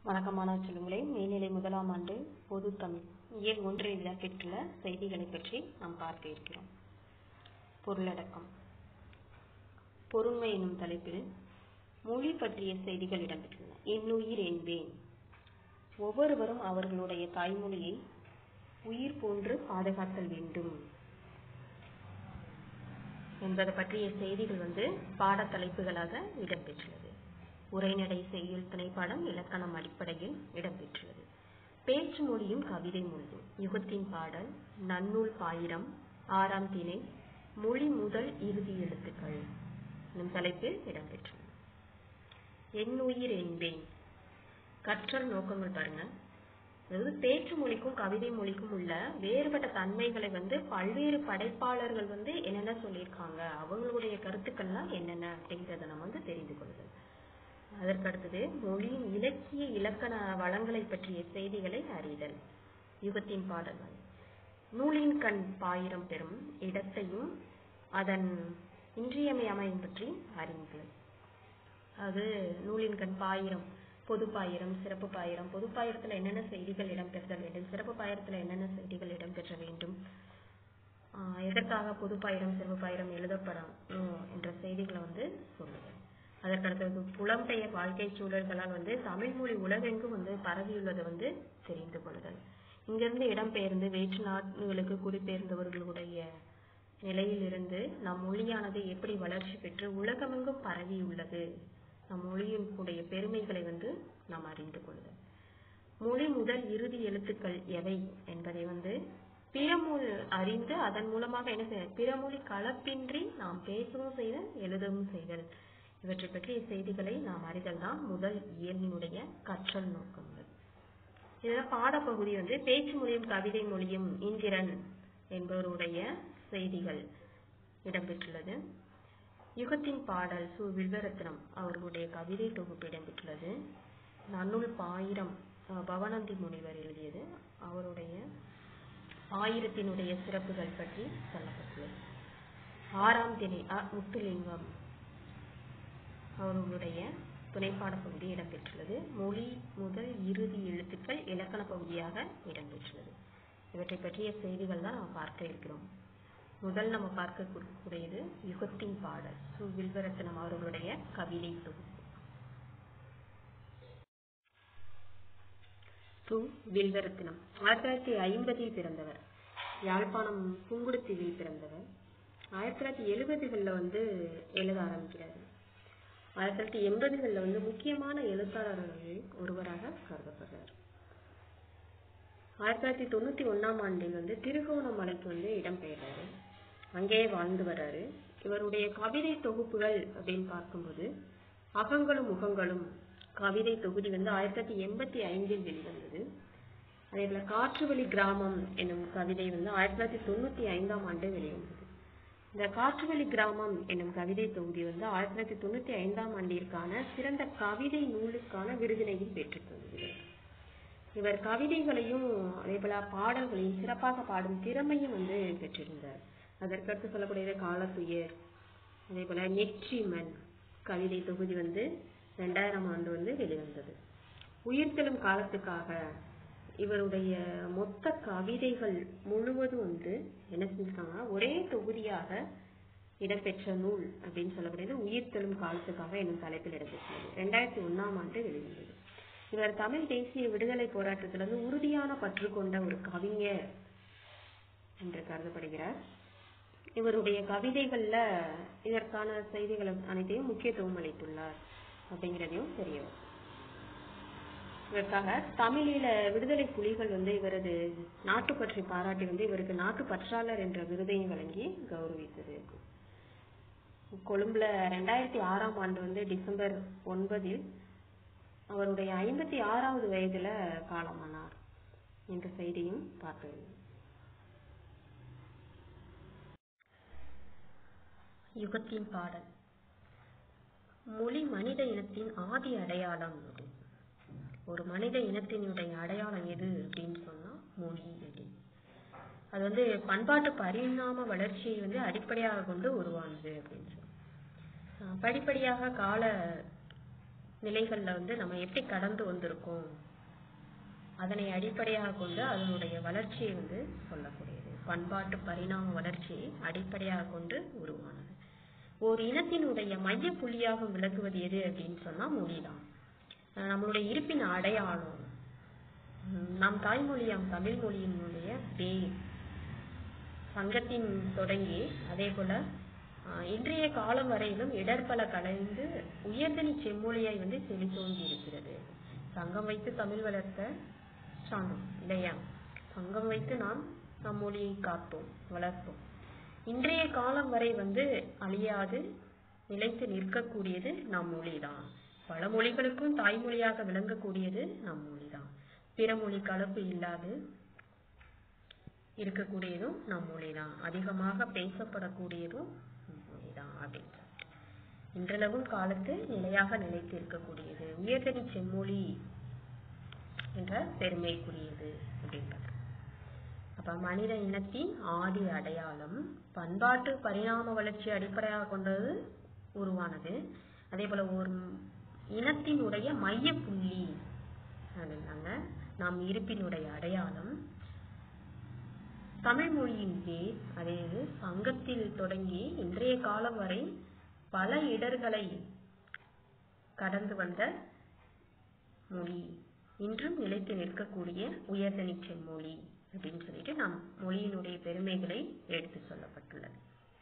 வணக்கம் மாணவ செல்வங்களே மேல்நிலை முதலாம் ஆண்டு பொது தமிழ் இயல் ஒன்றில் இடம்பெற்றுள்ள செய்திகளை பற்றி நாம் பார்க்க இருக்கிறோம் பொருளடக்கம் பொருண்மை எனும் தலைப்பில் மொழி பற்றிய செய்திகள் இடம்பெற்றுள்ளன என்னுயிர் என்பேன் ஒவ்வொருவரும் அவர்களுடைய தாய்மொழியை உயிர் போன்று பாதுகாத்தல் வேண்டும் என்பது பற்றிய செய்திகள் வந்து பாடத்தலைப்புகளாக இடம்பெற்றுள்ளது உரைநடை செய்யுள் திணைப்பாடம் இலக்கணம் அடிப்படையில் இடம்பெற்றுள்ளது பேச்சு மொழியும் கவிதை மொழியும் யுகத்தின் பாடல் நன்னூல் பாயிரம் ஆறாம் திணை மொழி முதல் இறுதி எழுத்துக்கள் எனும் தலைப்பில் இடம்பெற்றுள்ளது என்னுயிர் என்பேன் கற்றல் நோக்கங்கள் பாருங்க அதாவது பேச்சு மொழிக்கும் கவிதை மொழிக்கும் உள்ள வேறுபட்ட தன்மைகளை வந்து பல்வேறு படைப்பாளர்கள் வந்து என்னென்ன சொல்லியிருக்காங்க அவங்களுடைய கருத்துக்கள்லாம் என்னென்ன அப்படிங்கிறத நம்ம வந்து தெரிந்து கொள்ளுதல் அதற்கடுத்தது மொழியின் இலக்கிய இலக்கண வளங்களை பற்றிய செய்திகளை அறிதல் யுகத்தின் பாடல்கள் நூலின் கண் பாயிரம் பெறும் இடத்தையும் அதன் இன்றியமையாமையும் பற்றி அறிந்தல் அது நூலின் கண் பாயிரம் பொது பாயிரம் சிறப்பு பாயிரம் பொது பாயிரத்துல என்னென்ன செய்திகள் இடம்பெறுதல் வேண்டும் சிறப்பு பாயிரத்துல என்னென்ன செய்திகள் இடம்பெற்ற வேண்டும் ஆஹ் எதற்காக பொது பாயிரம் சிறப்பு பாயிரம் எழுதப்படும் என்ற செய்திகளை வந்து சொல்லுது அதற்கடுத்தது புலம்பெயர் வாழ்க்கை சூழல்களால் வந்து தமிழ் மொழி உலகெங்கும் வந்து பரவியுள்ளதை வந்து தெரிந்து கொள்ளுதல் இங்கிருந்து இடம்பெயர்ந்து வேற்று நாடுகளுக்கு குடிபெயர்ந்தவர்களுடைய நிலையிலிருந்து நம் மொழியானது எப்படி வளர்ச்சி பெற்று உலகமெங்கும் பரவியுள்ளது நம் மொழியினுடைய பெருமைகளை வந்து நாம் அறிந்து கொள்ளுதல் மொழி முதல் இறுதி எழுத்துக்கள் எவை என்பதை வந்து பிறமொழி அறிந்து அதன் மூலமாக என்ன செய்ய பிறமொழி கலப்பின்றி நாம் பேசவும் செய்தல் எழுதவும் செய்தல் இவற்றை பற்றிய செய்திகளை நாம் அறிதல் தான் முதல் இயலினுடைய கற்றல் நோக்கங்கள் இதுல பாடப்பகுதி வந்து பேச்சு மொழியும் கவிதை மொழியும் இந்திரன் என்பவருடைய செய்திகள் இடம்பெற்றுள்ளது யுகத்தின் பாடல் சு வில்வரத்னம் அவர்களுடைய கவிதை தொகுப்பு இடம்பெற்றுள்ளது நன்னூல் பாயிரம் பவனந்தி முனிவர் எழுதியது அவருடைய ஆயிரத்தினுடைய சிறப்புகள் பற்றி சொல்லப்பட்டுள்ளது ஆறாம் திணை முத்துலிங்கம் அவர்களுடைய துணைப்பாட பகுதி இடம்பெற்றுள்ளது மொழி முதல் இறுதி எழுத்துக்கள் இலக்கண பகுதியாக இடம்பெற்றுள்ளது இவற்றை பற்றிய செய்திகள் தான் நம்ம பார்க்க இருக்கிறோம் முதல் நம்ம பார்க்கக்கூடியது யுகத்தின் பாடல் சு வில்வரத்னம் அவர்களுடைய கவிதை தொகுப்பு சு வில்வரத்னம் ஆயிரத்தி தொள்ளாயிரத்தி ஐம்பதில் பிறந்தவர் யாழ்ப்பாணம் புங்குடுத்தீவில் பிறந்தவர் ஆயிரத்தி தொள்ளாயிரத்தி எழுபதுகளில் வந்து எழுத ஆரம்பிக்கிறார் ஆயிரத்தி தொள்ளாயிரத்தி எண்பதுகளில் வந்து முக்கியமான எழுத்தாளர்களில் ஒருவராக கருதப்படுறார் ஆயிரத்தி தொள்ளாயிரத்தி தொண்ணூத்தி ஒன்னாம் ஆண்டில் வந்து திருகோணமலைக்கு வந்து இடம்பெயர்றாரு அங்கேயே வாழ்ந்து வர்றாரு இவருடைய கவிதை தொகுப்புகள் அப்படின்னு பார்க்கும்போது அகங்களும் முகங்களும் கவிதை தொகுதி வந்து ஆயிரத்தி தொள்ளாயிரத்தி எண்பத்தி ஐந்தில் வெளிவந்தது அதே போல காற்றுவழி கிராமம் என்னும் கவிதை வந்து ஆயிரத்தி தொள்ளாயிரத்தி தொண்ணூத்தி ஐந்தாம் ஆண்டு வெளிவந்தது இந்த காற்றுவழி கிராமம் என்னும் கவிதை தொகுதி வந்து ஆயிரத்தி தொள்ளாயிரத்தி தொண்ணூத்தி ஐந்தாம் ஆண்டிற்கான சிறந்த கவிதை நூலுக்கான விருதினையும் பெற்றுத் தந்தது இவர் கவிதைகளையும் அதே போல பாடல்களையும் சிறப்பாக பாடும் திறமையும் வந்து பெற்றிருந்தார் அதற்கடுத்து சொல்லக்கூடியது காலத்துயர் அதே போல நெற்றிமன் கவிதை தொகுதி வந்து ரெண்டாயிரம் ஆண்டு வந்து வெளிவந்தது உயிர்த்தெழும் காலத்துக்காக இவருடைய மொத்த கவிதைகள் முழுவதும் வந்து என்ன செஞ்சிருக்காங்கன்னா ஒரே தொகுதியாக இடம்பெற்ற நூல் அப்படின்னு சொல்லக்கூடியது உயிர்த்தெழும் காலத்துக்காக என்னும் தலைப்பில் இடம்பெற்றது ரெண்டாயிரத்தி ஒன்னாம் ஆண்டு வெளிவந்தது இவர் தமிழ் தேசிய விடுதலை போராட்டத்துல இருந்து உறுதியான பற்று கொண்ட ஒரு கவிஞர் என்று கருதப்படுகிறார் இவருடைய கவிதைகள்ல இதற்கான செய்திகள் அனைத்தையும் முக்கியத்துவம் அளித்துள்ளார் அப்படிங்கிறதையும் தெரிய இதற்காக தமிழீழ விடுதலை புலிகள் வந்து இவரது நாட்டுப்பற்றை பாராட்டி வந்து இவருக்கு நாட்டு பற்றாளர் என்ற விருதையும் வழங்கி கௌரவித்தது கொழும்புல ரெண்டாயிரத்தி ஆறாம் ஆண்டு வந்து டிசம்பர் ஒன்பதில் அவருடைய ஐம்பத்தி ஆறாவது வயதுல காலமானார் என்ற செய்தியும் பார்த்தது யுகத்தின் பாடல் மொழி மனித இனத்தின் ஆதி அடையாளம் ஒரு மனித இனத்தினுடைய அடையாளம் எது அப்படின்னு சொன்னா மொழி அப்படின்னு அது வந்து பண்பாட்டு பரிணாம வளர்ச்சியை வந்து அடிப்படையாக கொண்டு உருவானது அப்படின்னு சொல்லி படிப்படியாக கால நிலைகள்ல வந்து நம்ம எப்படி கடந்து வந்திருக்கோம் அதனை அடிப்படையாக கொண்டு அதனுடைய வளர்ச்சியை வந்து சொல்லக்கூடியது பண்பாட்டு பரிணாம வளர்ச்சியை அடிப்படையாக கொண்டு உருவானது ஒரு இனத்தினுடைய மைய புள்ளியாக விளக்குவது எது அப்படின்னு சொன்னா மொழிதான் அஹ் நம்மளுடைய இருப்பின் அடையாளம் உம் நம் தாய்மொழியாம் தமிழ் மொழியினுடைய வேர் சங்கத்தின் தொடங்கி அதே போல ஆஹ், இன்றைய காலம் வரையிலும் இடர்பல கலைந்து உயர்தனி செம்மொழியாய் வந்து செழித்தோங்கி இருக்கிறது சங்கம் வைத்து தமிழ் வளர்த்த சான்றோம் இல்லையா சங்கம் வைத்து நாம் நம் மொழியை காத்தோம் வளர்த்தோம் இன்றைய காலம் வரை வந்து அழியாது நிலைத்து நிற்கக்கூடியது நம் மொழிதான் பல மொழிகளுக்கும் தாய்மொழியாக விளங்கக்கூடியது நம் மொழிதான் பிற மொழி கலப்பு இல்லாது இருக்கக்கூடியதும் நம் மொழிதான் அதிகமாக பேசப்படக்கூடியதும் நம் மொழிதான் அப்படின்னு இன்றளவும் காலத்து நிலையாக நிலைத்து இருக்கக்கூடியது உயர்தனி செம்மொழி என்ற பெருமைக்குரியது அப்படின்றது அப்ப மனித இனத்தின் ஆதி அடையாளம் பண்பாட்டு பரிணாம வளர்ச்சி அடிப்படையாக கொண்டது உருவானது அதே போல ஒரு இனத்தினுடைய மைய புள்ளி அப்படின்னாங்க நாம் இருப்பினுடைய அடையாளம் தமிழ் மொழியின் வேர் அதே இது சங்கத்தில் தொடங்கி இன்றைய காலம் வரை பல இடர்களை கடந்து வந்த மொழி இன்றும் நிலைத்து நிற்கக்கூடிய உயர்தனி செம்மொழி அப்படின்னு சொல்லிட்டு நம் மொழியினுடைய பெருமைகளை எடுத்து சொல்லப்பட்டுள்ளது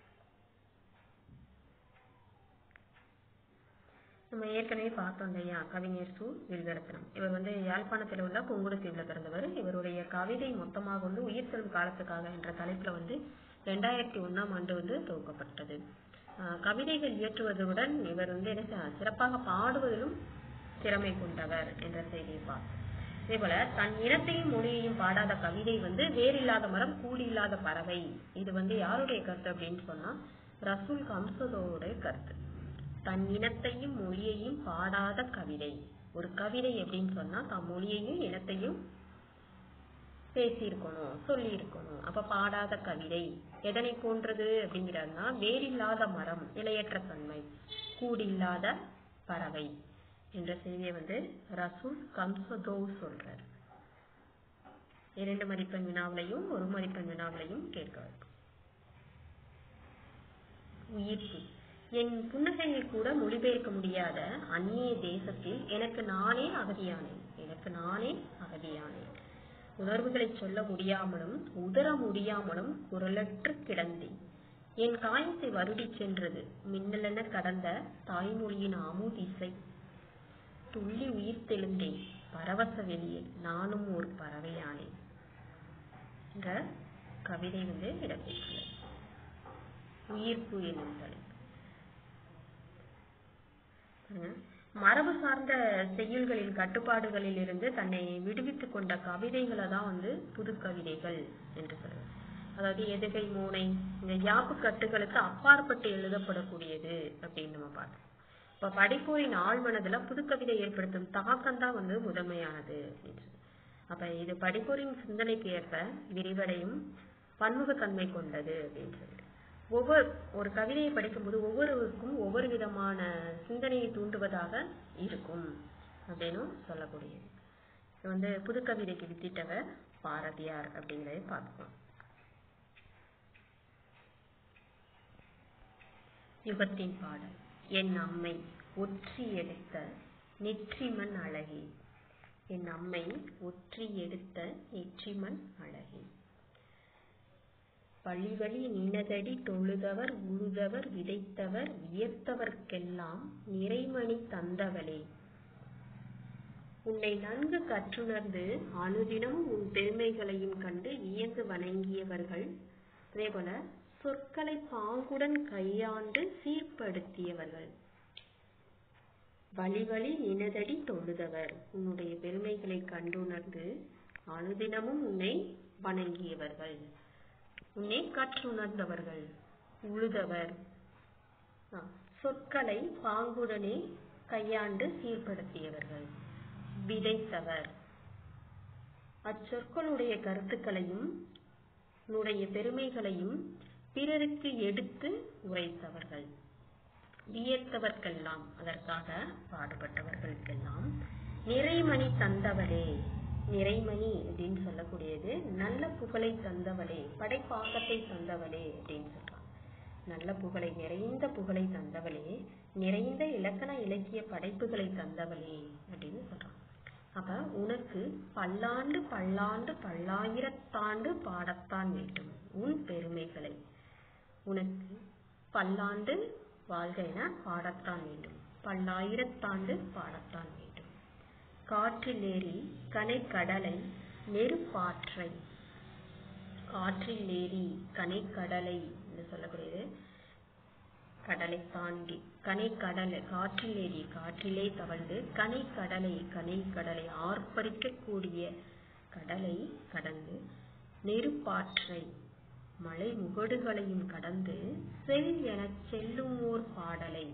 நம்ம ஏற்கனவே பார்த்தோம் இல்லையா கவிஞர் சு விருதரத்னம் இவர் வந்து யாழ்ப்பாணத்தில் உள்ள புங்குடுதீவுல பிறந்தவர் இவருடைய கவிதை மொத்தமாக வந்து உயிர் செல்லும் காலத்துக்காக என்ற தலைப்புல வந்து ரெண்டாயிரத்தி ஒண்ணாம் ஆண்டு வந்து துவக்கப்பட்டது ஆஹ் கவிதைகள் இயற்றுவதுடன் இவர் வந்து என்ன செய்ய- சிறப்பாக பாடுவதிலும் திறமை கொண்டவர் என்ற செய்தியை பார்த்தோம் அதே போல தன் இனத்தையும் மொழியையும் பாடாத கவிதை வந்து வேறில்லாத மரம் கூடி இல்லாத பறவை இது வந்து யாருடைய கருத்து அப்படின்னு சொன்னா ரசூல் கம்சதோடைய கருத்து தன் இனத்தையும் மொழியையும் பாடாத கவிதை ஒரு கவிதை எப்படின்னு சொன்னா தன் மொழியையும் இனத்தையும் பேசியிருக்கணும் சொல்லியிருக்கணும் அப்ப பாடாத கவிதை எதனை போன்றது அப்படிங்கிறாருன்னா வேறில்லாத மரம் நிலையற்ற தன்மை கூடில்லாத பறவை என்ற செய்தியை வந்து ரசூல் கம்சதோ சொல்றார் இரண்டு மதிப்பெண் வினாவிலையும் ஒரு மதிப்பெண் வினாவிலையும் கேட்க வைக்கும் உயிர்ப்பு என் புன்னகையை கூட மொழிபெயர்க்க முடியாத அந்நிய தேசத்தில் எனக்கு நானே அகதியானேன் எனக்கு நானே அகதியானேன் உணர்வுகளை சொல்ல முடியாமலும் உதர முடியாமலும் குரலற்று கிடந்தேன் என் காயத்தை வருடிச் சென்றது மின்னலென கடந்த தாய்மொழியின் அமுதிசை துள்ளி உயிர் தெழுந்தேன் பரவச வெளியில் நானும் ஒரு பறவையானேன் என்ற கவிதை வந்து இடம்பெற்றுள்ளது உயிர்ப்பு என்னும் தலைப்பு பாருங்க. மரபு சார்ந்த செய்யுள்களின் கட்டுப்பாடுகளில் இருந்து தன்னை விடுவித்துக் கொண்ட கவிதைகளை தான் வந்து புது கவிதைகள் என்று சொல்லுவாங்க அதாவது எதுகை மூனை இந்த யாப்பு கட்டுகளுக்கு அப்பாற்பட்டு எழுதப்படக்கூடியது அப்படின்னு நம்ம பார்த்தோம் இப்ப படிப்போரின் ஆழ்மனதுல புதுக்கவிதை ஏற்படுத்தும் தாக்கம் தான் வந்து முதன்மையானது அப்படின்னு சொல்லி. அப்ப இது படிப்போரின் சிந்தனைக்கு ஏற்ப விரிவடையும் பன்முகத்தன்மை கொண்டது அப்படின்னு சொல்லிட்டு ஒவ்வொரு ஒரு கவிதையை படிக்கும்போது ஒவ்வொருவருக்கும் ஒவ்வொரு விதமான சிந்தனையை தூண்டுவதாக இருக்கும் அப்படின்னு சொல்லக்கூடியது இது வந்து புதுக்கவிதைக்கு வித்திட்டவர் பாரதியார் அப்படிங்கிறதை பார்ப்போம் யுகத்தின் பாடல் என் அம்மை ஒற்றி எடுத்த நெற்றிமண் அழகே என் அம்மை ஒற்றி எடுத்த நெற்றிமண் அழகே பழிவழி நினதடி தொழுதவர் உழுதவர் விதைத்தவர் வியர்த்தவர்க்கெல்லாம் நிறைமணி தந்தவளே உன்னை நன்கு கற்றுணர்ந்து அனுதினம் உன் பெருமைகளையும் கண்டு வியந்து வணங்கியவர்கள் அதேபோல சொற்களை பாங்குடன் கையாண்டு சீர்படுத்தியவர்கள் வழி வழி நினதடி தொழுதவர் உன்னுடைய பெருமைகளை கண்டுணர்ந்து அனுதினமும் உன்னை வணங்கியவர்கள் உன்னை கற்றுணர்ந்தவர்கள் உழுதவர் ஆ, சொற்களை பாங்குடனே கையாண்டு சீர்படுத்தியவர்கள் விதைத்தவர் அச்சொற்களுடைய கருத்துக்களையும் உன்னுடைய பெருமைகளையும் பிறருக்கு எடுத்து உரைத்தவர்கள் வியத்தவர்க்கெல்லாம் அதற்காக பாடுபட்டவர்களுக்கெல்லாம் நிறைமணி தந்தவளே நிறைமணி அப்படின்னு சொல்லக்கூடியது நல்ல புகழை தந்தவளே படைப்பாக்கத்தை தந்தவளே அப்படின்னு சொல்றாங்க நல்ல புகழை நிறைந்த புகழை தந்தவளே நிறைந்த இலக்கண இலக்கிய படைப்புகளை தந்தவளே அப்படின்னு சொல்றாங்க அப்ப உனக்கு பல்லாண்டு பல்லாண்டு பல்லாயிரத்தாண்டு பாடத்தான் வேண்டும் உன் பெருமைகளை உனக்கு பல்லாண்டு வாழ்க என பாடத்தான் வேண்டும் பல்லாயிரத்தாண்டு பாடத்தான் வேண்டும் காற்றில் ஏறி கனை கடலை நெருப்பாற்றை காற்றில் ஏறி கனை கடலை என்று சொல்லக்கூடியது கடலை தாண்டி கனை கடலை காற்றில் ஏறி காற்றிலே தவழ்ந்து கனை கடலை கனை கடலை ஆர்ப்பரிக்கக்கூடிய கடலை கடந்து நெருப்பாற்றை மலை முகடுகளையும் கடந்து செல் எனச் செல்லும் ஓர் பாடலை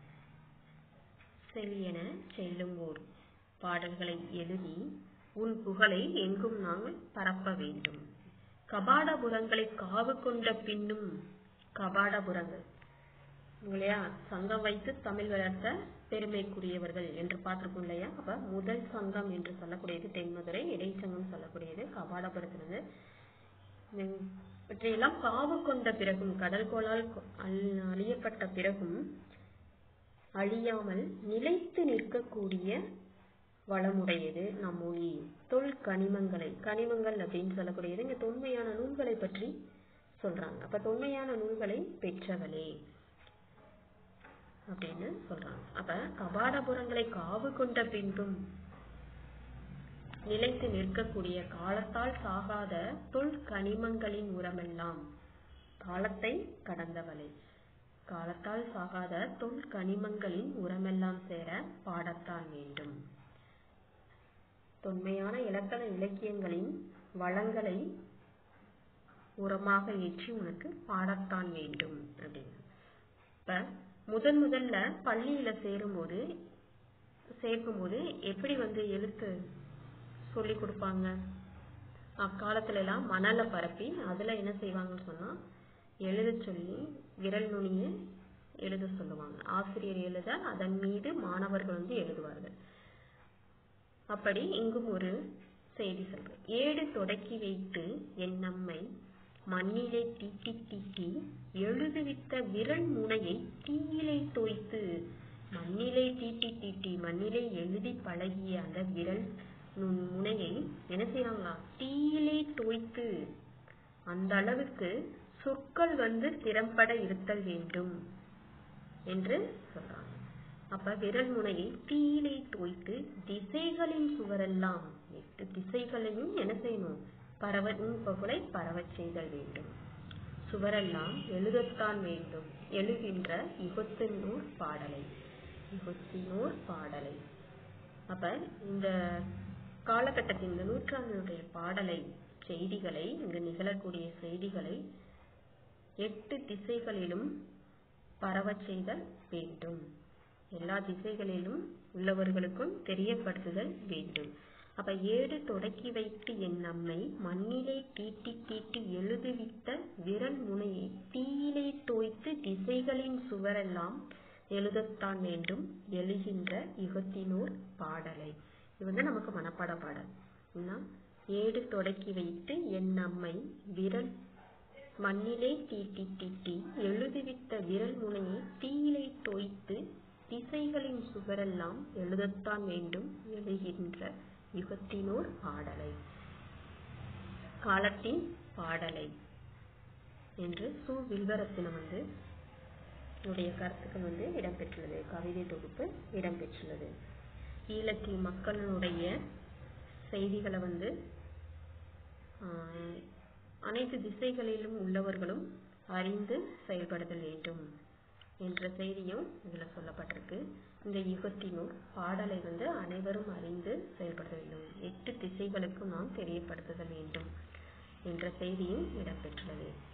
செல் என செல்லும் ஓர் பாடல்களை எழுதி உன் புகழை எங்கும் நாங்கள் பரப்ப வேண்டும் கபாடபுரங்களை காவு கொண்ட பின்னும் கபாடபுரங்கள் இல்லையா சங்கம் வைத்து தமிழ் வளர்த்த பெருமைக்குரியவர்கள் என்று பார்த்திருக்கோம் இல்லையா அப்ப முதல் சங்கம் என்று சொல்லக்கூடியது தென்மதுரை இடைச்சங்கம் சொல்லக்கூடியது கபாடபுரத்திலிருந்து இவற்றையெல்லாம் காவு கொண்ட பிறகும் கடல் கோளால் அழியப்பட்ட பிறகும் அழியாமல் நிலைத்து நிற்கக்கூடிய வளமுடையது நம் மொழி தொல் கனிமங்களை கனிமங்கள் அப்படின்னு சொல்லக்கூடியது இங்க தொன்மையான நூல்களை பற்றி சொல்றாங்க அப்ப தொன்மையான நூல்களை பெற்றவளே அப்படின்னு சொல்றாங்க அப்ப கபாடபுரங்களை காவு கொண்ட பின்பும் நிலைத்து நிற்கக்கூடிய காலத்தால் சாகாத தொல் கனிமங்களின் உரமெல்லாம் காலத்தை கடந்தவளை காலத்தால் சாகாத தொல் கனிமங்களின் உரமெல்லாம் சேர பாடத்தான் வேண்டும் தொன்மையான இலக்கண இலக்கியங்களின் வளங்களை உரமாக ஏற்றி உனக்கு பாடத்தான் வேண்டும் அப்படின்னு இப்ப முதன் முதல்ல பள்ளியில சேரும்போது சேர்க்கும்போது எப்படி வந்து எழுத்து சொல்லி கொடுப்பாங்க அக்காலத்துல எல்லாம் மணலை பரப்பி அதுல என்ன செய்வாங்கன்னு சொன்னா எழுத சொல்லி விரல் நுனிய எழுத சொல்லுவாங்க ஆசிரியர் எழுத அதன் மீது மாணவர்கள் வந்து எழுதுவார்கள் அப்படி இங்கும் ஒரு செய்தி சொல்றேன் ஏடு தொடக்கி வைத்து என் நம்மை மண்ணிலே தீட்டி தீட்டி எழுதுவித்த விரல் முனையை தீயிலை தோய்த்து மண்ணிலே தீட்டி தீட்டி மண்ணிலே எழுதி பழகிய அந்த விரல் முனையை என்ன செய்யறாங்களா தீயிலே தோய்த்து அந்த அளவுக்கு சொற்கள் வந்து திறம்பட இருத்தல் வேண்டும் என்று சொல்றாங்க அப்ப விரல் முனையை தீயிலே தோய்த்து திசைகளின் சுவரெல்லாம் எட்டு திசைகளையும் என்ன செய்யணும் பரவ உன் புகழை பரவச் செய்தல் வேண்டும் சுவரெல்லாம் எழுதத்தான் வேண்டும் எழுகின்ற யுகத்தினூர் பாடலை யுகத்தினூர் பாடலை அப்ப இந்த காலகட்டத்தின் இந்த நூற்றாண்டினுடைய பாடலை செய்திகளை இங்கு நிகழக்கூடிய செய்திகளை எட்டு திசைகளிலும் பரவச் செய்தல் வேண்டும் எல்லா திசைகளிலும் உள்ளவர்களுக்கும் தெரியப்படுத்துதல் வேண்டும் அப்ப ஏடு தொடக்கி வைத்து என் நம்மை மண்ணிலே தீட்டி தீட்டி எழுதுவித்த விரல் முனையை தீயிலே தோய்த்து திசைகளின் சுவரெல்லாம் எழுதத்தான் வேண்டும் எழுகின்ற யுகத்தினோர் பாடலை இது வந்து நமக்கு மனப்பாட பாடல் என்ன ஏடு தொடக்கி வைத்து என் நம்மை விரல் மண்ணிலே தீட்டி தீட்டி எழுதுவித்த விரல் முனையை தீயிலே தோய்த்து திசைகளின் சுவரெல்லாம் எழுதத்தான் வேண்டும் எழுகின்ற யுகத்தினோர் பாடலை காலத்தின் பாடலை என்று சு வில்வரத்தினம் வந்து உடைய கருத்துக்கள் வந்து இடம்பெற்றுள்ளது கவிதை தொகுப்பு இடம்பெற்றுள்ளது ஈழத்தி மக்களினுடைய செய்திகளை வந்து ஆஹ், அனைத்து திசைகளிலும் உள்ளவர்களும் அறிந்து செயல்படுதல் வேண்டும் என்ற செய்தியும் இதுல சொல்லப்பட்டிருக்கு இந்த யுகத்தினூர் பாடலை வந்து அனைவரும் அறிந்து செயல்பட வேண்டும் எட்டு திசைகளுக்கும் நாம் தெரியப்படுத்துதல் வேண்டும் என்ற செய்தியும் இடம்பெற்றுள்ளது